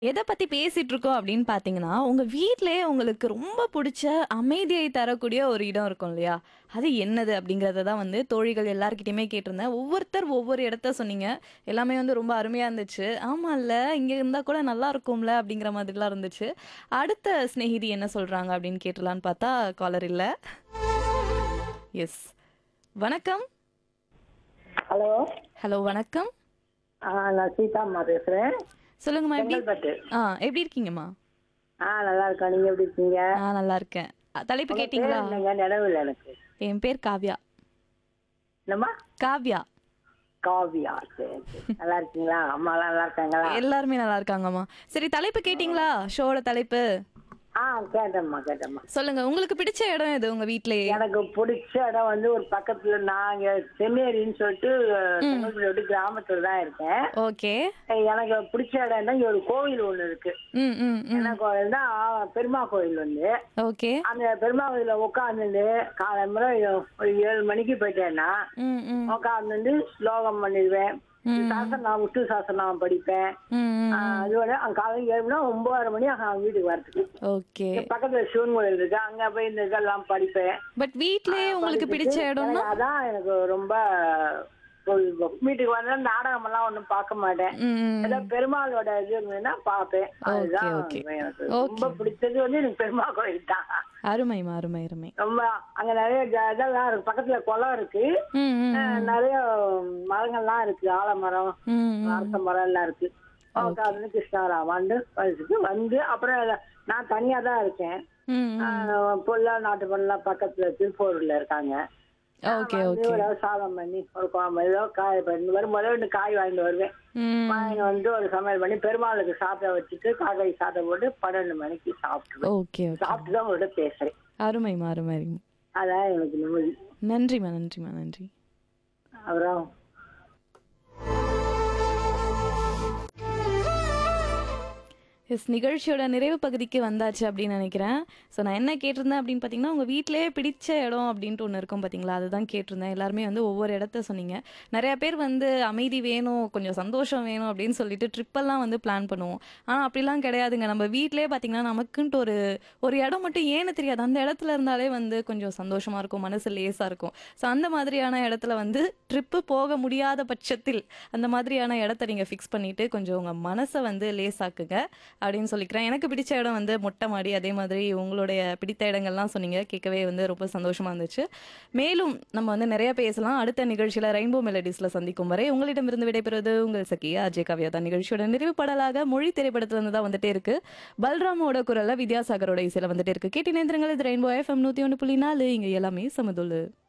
எதை பத்தி பேசிட்டு இருக்கோம் அப்படின்னு பாத்தீங்கன்னா, உங்க வீட்லயே உங்களுக்கு ரொம்ப புடிச்ச அமைதியை தரக்கூடிய ஒரு இடம் இருக்கும் இல்லையா? அது என்னது அப்படிங்கிறத தான் வந்து தோழிகள் எல்லார்கிட்டயுமே கேட்டிருந்தேன். ஒவ்வொருத்தர் ஒவ்வொரு இடத்த சொன்னீங்க. எல்லாமே வந்து ரொம்ப அருமையா இருந்துச்சு. ஆமால்ல, இங்க இருந்தா கூட நல்லா இருக்கும்ல அப்படிங்கிற மாதிரிலாம் இருந்துச்சு. அடுத்த சிநேகிதி என்ன சொல்றாங்க அப்படின்னு கேட்டுறலான்னு பார்த்தா, காலர் இல்ல. எஸ். வணக்கம். ஹலோ ஹலோ வணக்கம். ஆ நான் சீதாம்மா பேசுறேன் சொல்லுங்கம்மா எப்படி செங்கல்பட்டு ஆ எப்படி இருக்கீங்கம்மா? ஆ நல்லா இருக்கேன் நீங்க எப்படி இருக்கீங்க நான் நல்லா இருக்கேன். அ, தலைப்பு உங்க கேட்டீங்களா? பேர் என்னங்க நினைவு இல்லை எனக்கு என் பேர் காவ்யா. என்னம்மா காவ்யா. காவியா சரி சரி நல்லா இருக்கீங்களா அம்மாலாம் நல்லா இருக்காங்களா எல்லாருமே நல்லா இருக்காங்கம்மா. சரி தலைப்பு கேட்டீங்களா? ஷோட தலைப்பு. ஆ கேட்டேம்மா கேட்டேம்மா சொல்லுங்க உங்களுக்கு பிடிச்ச இடம் எது உங்க வீட்லயே? எனக்கு பிடிச்ச இடம் வந்து ஒரு பக்கத்துல நாங்க சென்னேரின்னு சொல்லிட்டு செங்கல்பட்டு விட்டு கிராமத்துல தான் இருக்கேன் ஓகே. எனக்கு பிடிச்ச இடம் தான் இங்க ஒரு கோவில் ஒண்ணு இருக்கு ம் ம் ம். என்ன கோவில் தான் பெருமா கோவில் வந்து ஓகே. அந்த பெருமா கோயில உட்காந்துட்டு காலம்புற ஒரு ஏழு மணிக்கு போயிட்டேன்னா ம் ம் உட்காந்து ஸ்லோகம் பண்ணிடுவேன் சாசனம் விஷ்ணு சாசனம் படிப்பேன் ம் ம். ஆஹ் அதோட அங்க காலையில் ஏழுனா ஒன்பதரை மணி ஆகும் வீட்டுக்கு வரதுக்கு ஓகே. பக்கத்துல சிவன் கோயில் இருக்கு அங்க போய் இந்த இதெல்லாம் படிப்பேன் பட் வீட்லயே உங்களுக்கு பிடிச்ச இடம்னா? எனக்கு அதான் எனக்கு ரொம்ப பொழுதுபோக்கு. வீட்டுக்கு வந்தா நாடகம் எல்லாம் ஒண்ணும் பார்க்க மாட்டேன் ம் ம். ஏதோ பெருமாளோட இது இருந்ததுன்னா பார்ப்பேன் அதுதான் okay. எனக்கு ரொம்ப பிடிச்சது வந்து எனக்கு பெருமாள் கோயில் தான் அருமைமா அருமை அருமை. ரொம்ப அங்க நிறைய ஜ- இதெல்லாம் இருக்கு பக்கத்துல குளம் இருக்கு ம் ம். ஆஹ் நிறைய மரங்கள்லாம் இருக்கு ஆலமரம் ம் ம். அரச மரம் எல்லாம் இருக்கு உட்காந்து கிருஷ்ணாராமான்னு படிச்சுட்டு வந்து அப்புறம் நான் தனியா தான் இருக்கேன் ம் ம். ஆஹ் பொல்லா நாட்டு பொருள்லாம் பக்கத்துல திருப்பூர்ல இருக்காங்க ஓகே வந்து ஓகே. ஒரு சாதம் பண்ணி ஒரு குழம்பு ஏதோ காய் பண்ணி வரும்போது ரெண்டு காய் வாங்கிட்டு வருவேன் ம். வாங்கிட்டு வந்து ஒரு சமையல் பண்ணி பெருமாளுக்கு சாப்பிட வச்சுட்டு காக்காய் சாப்பிட போட்டு பன்னெண்டு மணிக்கு சாப்பிட்டுருவேன் ஓகே ஓகே. சாப்பிட்டு தான் உங்கள்கிட்ட பேசுறேன் அருமைமா அருமை அருமை. அதான் எனக்கு நிம்மதி நன்றிம்மா நன்றிம்மா நன்றி. அப்புறம் எஸ் நிகழ்ச்சியோட நிறைவு பகுதிக்கு வந்தாச்சு அப்படின்னு நினைக்கிறேன் ஸோ நான் என்ன கேட்டிருந்தேன் அப்படின்னு பார்த்தீங்கன்னா உங்கள் வீட்டிலேயே பிடிச்ச இடம் அப்படின்ட்டு ஒன்று இருக்கும் பார்த்தீங்களா அதுதான் கேட்டிருந்தேன் எல்லாருமே வந்து ஒவ்வொரு இடத்த சொன்னீங்க நிறைய பேர் வந்து அமைதி வேணும் கொஞ்சம் சந்தோஷம் வேணும் அப்படின்னு சொல்லிட்டு ட்ரிப்பெல்லாம் வந்து பிளான் பண்ணுவோம் ஆனால் அப்படிலாம் கிடையாதுங்க நம்ம வீட்டிலேயே பார்த்தீங்கன்னா நமக்குன்ட்டு ஒரு ஒரு இடம் மட்டும் ஏன்னு தெரியாது அந்த இடத்துல இருந்தாலே வந்து கொஞ்சம் சந்தோஷமாக இருக்கும் மனசு லேசாக இருக்கும் ஸோ அந்த மாதிரியான இடத்துல வந்து ட்ரிப்பு போக முடியாத பட்சத்தில் அந்த மாதிரியான இடத்த நீங்கள் ஃபிக்ஸ் பண்ணிட்டு கொஞ்சம் உங்கள் மனசை வந்து லேசாக்குங்க அப்படின்னு சொல்லிக்கிறேன் எனக்கு பிடிச்ச இடம் வந்து மொட்டை மாடி அதே மாதிரி உங்களுடைய பிடித்த இடங்கள்லாம் சொன்னீங்க கேட்கவே வந்து ரொம்ப சந்தோஷமா இருந்துச்சு மேலும் நம்ம வந்து நிறைய பேசலாம் அடுத்த நிகழ்ச்சியில் ரெயின்போ மெலடிஸ்ல சந்திக்கும் வரை உங்களிடமிருந்து விடைபெறுவது உங்கள் சகியா அஜய் கவியா தான் நிகழ்ச்சியோட நிறைவு பாடலாக மொழி திரைப்படத்துல இருந்து தான் வந்துட்டே இருக்கு பல்ராமோட குரல்ல வித்யாசாகரோட இசையில வந்துட்டே இருக்கு கேட்டு நேந்திரங்கள் இது ரெயின்போ எஃப்எம் நூத்தி ஒன்று புள்ளி நாலு இங்க எல்லாமே சமதுள்ளு